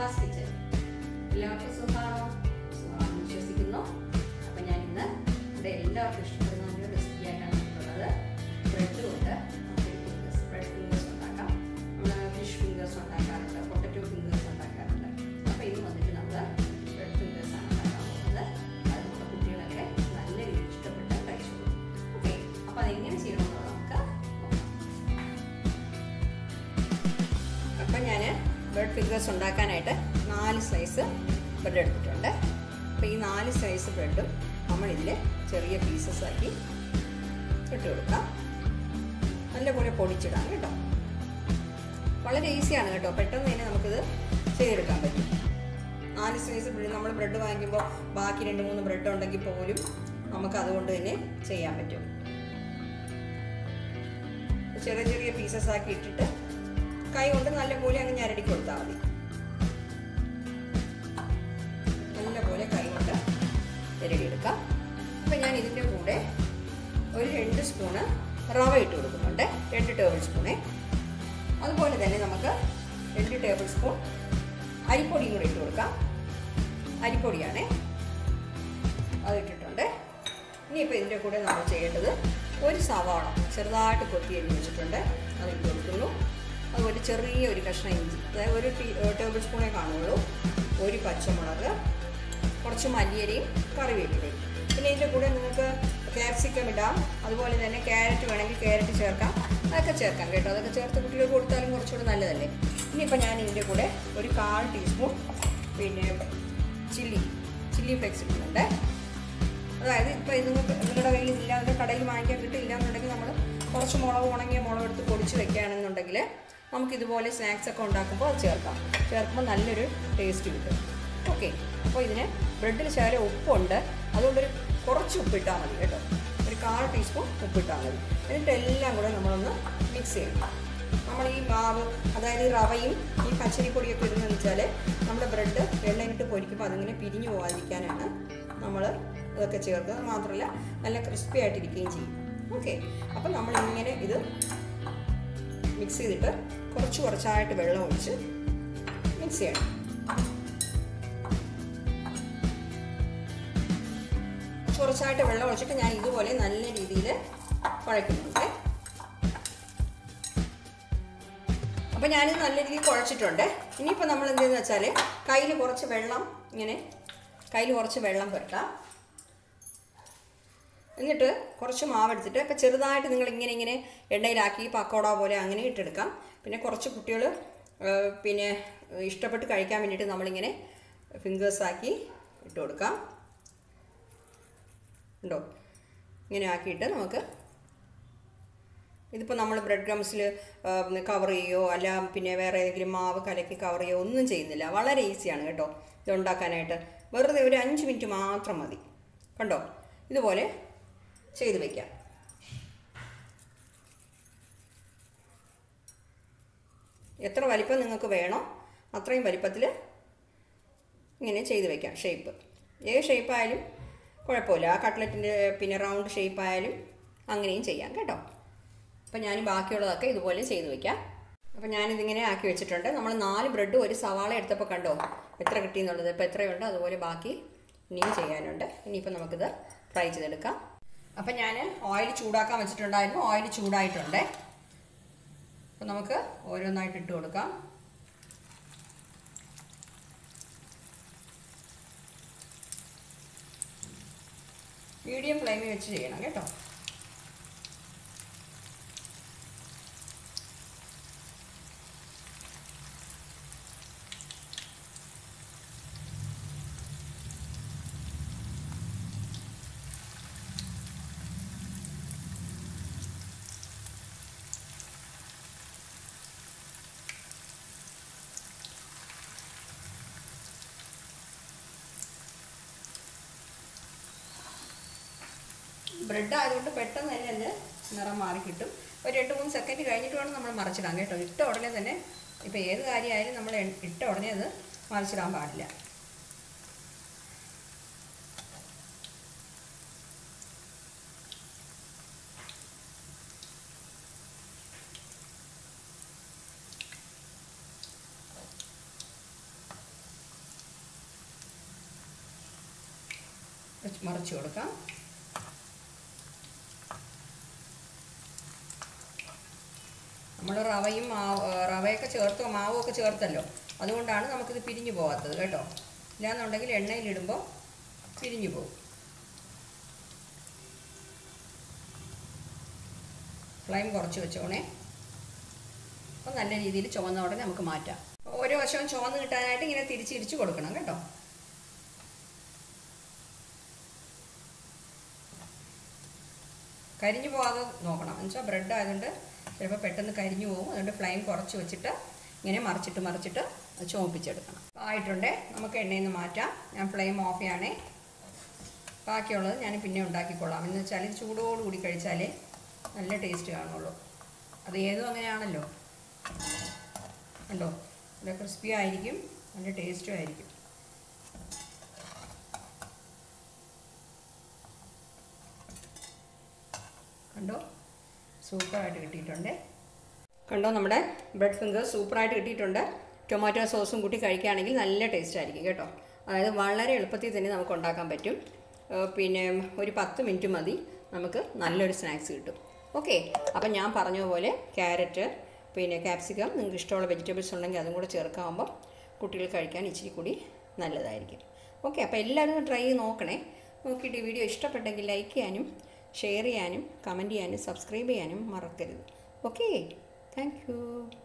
class kitchen എല്ലാവർക്കും സുഖമാണോ സുഖമാണെന്ന് വിശ്വസിക്കുന്നു അപ്പം ഞാൻ ഇന്ന് ഇവിടെ എല്ലാവർക്കും ഇഷ്ടപ്പെടുന്ന ഒരു റെസിപ്പി ആയിട്ടാണ് വന്നിട്ടുള്ളത് ബ്രെഡ് കൊണ്ട് ബ്രെഡ് ഫിംഗേഴ്സ് ഉണ്ടാക്കാം നമ്മൾ ഫിഷ് ഫിംഗേഴ്സ് ഉണ്ടാക്കാറുണ്ട് പൊട്ടറ്റോ ഫിംഗേഴ്സ് ഉണ്ടാക്കാറുണ്ട് അപ്പോൾ ഇത് വന്നിട്ട് നമ്മൾ ബ്രെഡ് ഫിംഗേഴ്സ് ആണ് ഉണ്ടാക്കാൻ പോകുന്നത് അത് നമ്മുടെ കുട്ടികളൊക്കെ നല്ല രീതിയിൽ ഇഷ്ടപ്പെട്ട് കഴിച്ചോളൂ ഓക്കെ അപ്പോൾ അതെങ്ങനെ ചെയ്യണമെന്നുള്ളത് നമുക്ക് നോക്കാം അപ്പം ഞാൻ ബ്രെഡ് ഫിംഗേഴ്സ് ഉണ്ടാക്കാനായിട്ട് നാല് സ്ലൈസ് ബ്രെഡ് എടുത്തിട്ടുണ്ട് അപ്പോൾ ഈ നാല് സ്ലൈസ് ബ്രെഡും നമ്മളിതിൽ ചെറിയ പീസസ് ആക്കി ഇട്ട് കൊടുക്കാം നല്ലപോലെ പൊടിച്ചിടാം കേട്ടോ വളരെ ഈസിയാണ് കേട്ടോ പെട്ടെന്ന് തന്നെ നമുക്കിത് ചെയ്തെടുക്കാൻ പറ്റും നാല് സ്ലൈസ് ബ്രെഡ് നമ്മൾ ബ്രെഡ് വാങ്ങിക്കുമ്പോൾ ബാക്കി രണ്ട് മൂന്ന് ബ്രെഡ് ഉണ്ടെങ്കിൽ പോലും നമുക്ക് അതുകൊണ്ട് തന്നെ ചെയ്യാൻ പറ്റും ചെറിയ ചെറിയ പീസസ് ആക്കി ഇട്ടിട്ട് കൈ കൊണ്ട് നല്ലപോലെ അങ്ങ് ഞരടി കൊടുത്താൽ മതി നല്ലപോലെ കൈ കൊണ്ട് ഞരടി എടുക്കാം അപ്പം ഞാൻ ഇതിൻ്റെ കൂടെ ഒരു രണ്ട് സ്പൂണ് റവ ഇട്ട് കൊടുക്കുന്നുണ്ട് രണ്ട് ടേബിൾ സ്പൂണേ അതുപോലെ തന്നെ നമുക്ക് രണ്ട് ടേബിൾ സ്പൂൺ അരിപ്പൊടിയും കൂടി ഇട്ട് കൊടുക്കാം അരിപ്പൊടിയാണേ അത് ഇട്ടിട്ടുണ്ട് ഇനിയിപ്പോൾ ഇതിൻ്റെ കൂടെ നമ്മൾ ചെയ്യേണ്ടത് ഒരു സവാള ചെറുതായിട്ട് കൊത്തി അരിഞ്ഞ് വെച്ചിട്ടുണ്ട് അത് ഇട്ട് കൊടുക്കുന്നു അതുപോലെ ചെറിയ ഒരു കഷ്ണം ഇഞ്ചി അതായത് ഒരു ടീ ടേബിൾ സ്പൂണേ കാണുള്ളൂ ഒരു പച്ചമുളക് കുറച്ച് മല്ലിയരിയും കറിവേപ്പിലയും പിന്നെ ഇതിൻ്റെ കൂടെ നിങ്ങൾക്ക് ക്യാപ്സിക്കം ഇടാം അതുപോലെ തന്നെ ക്യാരറ്റ് വേണമെങ്കിൽ ക്യാരറ്റ് ചേർക്കാം അതൊക്കെ ചേർക്കാം കേട്ടോ അതൊക്കെ ചേർത്ത് കുട്ടികൾക്ക് കൊടുത്താലും കുറച്ചുകൂടെ നല്ലതല്ലേ ഇനിയിപ്പോൾ ഞാൻ ഇതിൻ്റെ കൂടെ ഒരു കാൽ ടീസ്പൂൺ പിന്നെ ചില്ലി ചില്ലി ഫ്ലെക്സ് ഇടുന്നുണ്ട് അതായത് ഇപ്പോൾ നിങ്ങൾക്ക് നിങ്ങളുടെ കയ്യിൽ ഇല്ലാതെ കടയിൽ വാങ്ങിക്കാൻ കിട്ടില്ല എന്നുണ്ടെങ്കിൽ നമ്മൾ കുറച്ച് മുളക് ഉണങ്ങിയ മുളക് എടുത്ത് പൊടിച്ച് വെക്കുകയാണെന്നുണ്ടെങ്കിൽ നമുക്ക് ഇതുപോലെ സ്നാക്സ് ഒക്കെ ഉണ്ടാക്കുമ്പോൾ അത് ചേർക്കാം ചേർക്കുമ്പോൾ നല്ലൊരു ടേസ്റ്റ് കിട്ടും ഓക്കെ അപ്പോൾ ഇതിന് ബ്രെഡിൽ ശകലം ഉപ്പുണ്ട് അതുകൊണ്ടൊരു കുറച്ച് ഉപ്പിട്ടാൽ മതി കേട്ടോ ഒരു കാൽ ടീസ്പൂൺ ഉപ്പിട്ടാൽ മതി എന്നിട്ട് എല്ലാം കൂടെ നമ്മളൊന്ന് മിക്സ് ചെയ്യണം നമ്മൾ ഈ മാവ് അതായത് ഈ റവയും ഈ പച്ചരിപ്പൊടിയൊക്കെ ഇടുന്നതെന്ന് വെച്ചാൽ നമ്മുടെ ബ്രെഡ് എണ്ണയിട്ട് പൊരിക്കുമ്പോൾ അതിങ്ങനെ പിരിഞ്ഞു പോകാതിരിക്കാനാണ് നമ്മൾ ഇതൊക്കെ ചേർക്കുക മാത്രമല്ല നല്ല ക്രിസ്പി ആയിട്ടിരിക്കുകയും ചെയ്യും ഓക്കെ അപ്പം നമ്മൾ ഇങ്ങനെ ഇത് മിക്സ് ചെയ്തിട്ട് കുറച്ച് കുറച്ചായിട്ട് വെള്ളം ഒഴിച്ച് മിക്സ് ചെയ്യണം കുറച്ചായിട്ട് വെള്ളം ഒഴിച്ചിട്ട് ഞാൻ ഇതുപോലെ നല്ല രീതിയിൽ കുഴക്കുന്നുണ്ട് അപ്പോൾ ഞാനിത് നല്ല രീതിയിൽ കുഴച്ചിട്ടുണ്ട് ഇനിയിപ്പോൾ നമ്മൾ എന്തെന്ന് വെച്ചാൽ കയ്യിൽ കുറച്ച് വെള്ളം ഇങ്ങനെ കയ്യിൽ കുറച്ച് വെള്ളം പുരട്ടാം എന്നിട്ട് കുറച്ച് മാവ് എടുത്തിട്ട് ഇപ്പം ചെറുതായിട്ട് നിങ്ങൾ ഇങ്ങനെ ഇങ്ങനെ എണ്ണയിലാക്കി പക്കോട പോലെ അങ്ങനെ ഇട്ടെടുക്കാം പിന്നെ കുറച്ച് കുട്ടികൾ പിന്നെ ഇഷ്ടപ്പെട്ട് കഴിക്കാൻ വേണ്ടിയിട്ട് നമ്മളിങ്ങനെ ഫിംഗേഴ്സാക്കി ഇട്ട് കൊടുക്കാം ഉണ്ടോ ഇങ്ങനെ ആക്കിയിട്ട് നമുക്ക് ഇതിപ്പോൾ നമ്മൾ ബ്രെഡ് ക്രംസിൽ കവർ ചെയ്യുകയോ അല്ല പിന്നെ വേറെ ഏതെങ്കിലും മാവ് കലക്കി കവർ ചെയ്യുകയോ ഒന്നും ചെയ്യുന്നില്ല വളരെ ഈസിയാണ് കേട്ടോ ഇത് ഉണ്ടാക്കാനായിട്ട് വെറുതെ ഒരു അഞ്ച് മിനിറ്റ് മാത്രം മതി കണ്ടോ ഇതുപോലെ ചെയ്ത് വയ്ക്കാം എത്ര വലിപ്പം നിങ്ങൾക്ക് വേണോ അത്രയും വലിപ്പത്തിൽ ഇങ്ങനെ ചെയ്ത് വയ്ക്കാം ഷേപ്പ് ഏത് ഷേപ്പായാലും കുഴപ്പമില്ല ആ കട്ട്ലറ്റിൻ്റെ പിന്നെ റൗണ്ട് ഷേപ്പായാലും അങ്ങനെയും ചെയ്യാം കേട്ടോ അപ്പം ഞാൻ ബാക്കിയുള്ളതൊക്കെ ഇതുപോലെ ചെയ്ത് വയ്ക്കാം അപ്പം ഞാനിതിങ്ങനെ ആക്കി വെച്ചിട്ടുണ്ട് നമ്മൾ നാല് ബ്രെഡ് ഒരു സവാള എടുത്തപ്പോൾ കണ്ടോ എത്ര കിട്ടിയെന്നുള്ളത് ഇപ്പോൾ എത്രയുണ്ട് അതുപോലെ ബാക്കി ഇനിയും ചെയ്യാനുണ്ട് ഇനിയിപ്പോൾ നമുക്കിത് ഫ്രൈ ചെയ്തെടുക്കാം അപ്പം ഞാൻ ഓയിൽ ചൂടാക്കാൻ വെച്ചിട്ടുണ്ടായിരുന്നു ഓയിൽ ചൂടായിട്ടുണ്ട് അപ്പം നമുക്ക് ഓരോന്നായിട്ട് ഇട്ട് കൊടുക്കാം മീഡിയം ഫ്ലെയിമിൽ വെച്ച് ചെയ്യണം കേട്ടോ ബ്രെഡ് ആയതുകൊണ്ട് പെട്ടെന്ന് തന്നെ അതിൻ്റെ നിറം മാറി കിട്ടും ഒരു രണ്ട് മൂന്ന് സെക്കൻഡ് കഴിഞ്ഞിട്ട് വേണം നമ്മൾ മറിച്ചിടാൻ കേട്ടോ ഇട്ട ഉടനെ തന്നെ ഇപ്പോൾ ഏത് കാര്യമായാലും നമ്മൾ ഇട്ട ഉടനെ അത് മറിച്ചിടാൻ പാടില്ല മറിച്ച് കൊടുക്കാം നമ്മൾ റവയും മാവ് റവയൊക്കെ ചേർത്തോ മാവും ഒക്കെ ചേർത്തല്ലോ അതുകൊണ്ടാണ് നമുക്കിത് പിരിഞ്ഞു പോകാത്തത് കേട്ടോ ഇല്ലാന്നുണ്ടെങ്കിൽ എണ്ണയിലിടുമ്പോൾ പിരിഞ്ഞു പോകും ഫ്ലെയിം കുറച്ച് വെച്ചോണേ അപ്പോൾ നല്ല രീതിയിൽ ചുവന്ന ഉടനെ നമുക്ക് മാറ്റാം ഓരോ വശവും ചുവന്ന് കിട്ടാനായിട്ട് ഇങ്ങനെ തിരിച്ചിരിച്ച് കൊടുക്കണം കേട്ടോ കരിഞ്ഞു പോകാതെ നോക്കണം എന്നുവെച്ചാൽ ബ്രെഡ് ആയതുകൊണ്ട് ചിലപ്പോൾ പെട്ടെന്ന് കരിഞ്ഞു പോകും അതുകൊണ്ട് ഫ്ലെയിം കുറച്ച് വെച്ചിട്ട് ഇങ്ങനെ മറിച്ചിട്ട് മറിച്ചിട്ട് ചുവപ്പിച്ചെടുക്കണം ആയിട്ടുണ്ട് നമുക്ക് എണ്ണയിൽ നിന്ന് മാറ്റാം ഞാൻ ഫ്ലെയിം ഓഫ് ചെയ്യണേ ബാക്കിയുള്ളത് ഞാൻ പിന്നെ ഉണ്ടാക്കിക്കൊള്ളാം എന്ന് വെച്ചാൽ ഇത് ചൂടോടുകൂടി കഴിച്ചാലേ നല്ല ടേസ്റ്റ് കാണുള്ളൂ അത് ഏതും അങ്ങനെയാണല്ലോ കണ്ടോ നല്ല ക്രിസ്പി ആയിരിക്കും നല്ല ടേസ്റ്റും ആയിരിക്കും കണ്ടോ സൂപ്പറായിട്ട് കിട്ടിയിട്ടുണ്ട് കണ്ടോ നമ്മുടെ ബ്രെഡ് ഫിംഗർ സൂപ്പറായിട്ട് കിട്ടിയിട്ടുണ്ട് ടൊമാറ്റോ സോസും കൂട്ടി കഴിക്കുകയാണെങ്കിൽ നല്ല ടേസ്റ്റ് ആയിരിക്കും കേട്ടോ അതായത് വളരെ എളുപ്പത്തിൽ തന്നെ നമുക്ക് ഉണ്ടാക്കാൻ പറ്റും ഏഹ് പിന്നെ ഒരു പത്ത് മിനിറ്റ് മതി നമുക്ക് നല്ലൊരു സ്നാക്സ് കിട്ടും ഓക്കെ അപ്പം ഞാൻ പറഞ്ഞ പോലെ ക്യാരറ്റ് പിന്നെ ക്യാപ്സിക്കം നിങ്ങൾക്ക് ഇഷ്ടമുള്ള വെജിറ്റബിൾസ് ഉണ്ടെങ്കിൽ അതും കൂടെ ചേർക്കാവുമ്പോൾ കുട്ടികൾ കഴിക്കാൻ ഇച്ചിരി കൂടി നല്ലതായിരിക്കും ഓക്കെ അപ്പോൾ എല്ലാവരും ട്രൈ ചെയ്ത് നോക്കണേ നോക്കിയിട്ട് ഈ വീഡിയോ ഇഷ്ടപ്പെട്ടെങ്കിൽ ലൈക്ക് ചെയ്യാനും ഷെയർ ചെയ്യാനും കമൻറ്റ് ചെയ്യാനും സബ്സ്ക്രൈബ് ചെയ്യാനും മറക്കരുത് ഓക്കെ താങ്ക് യു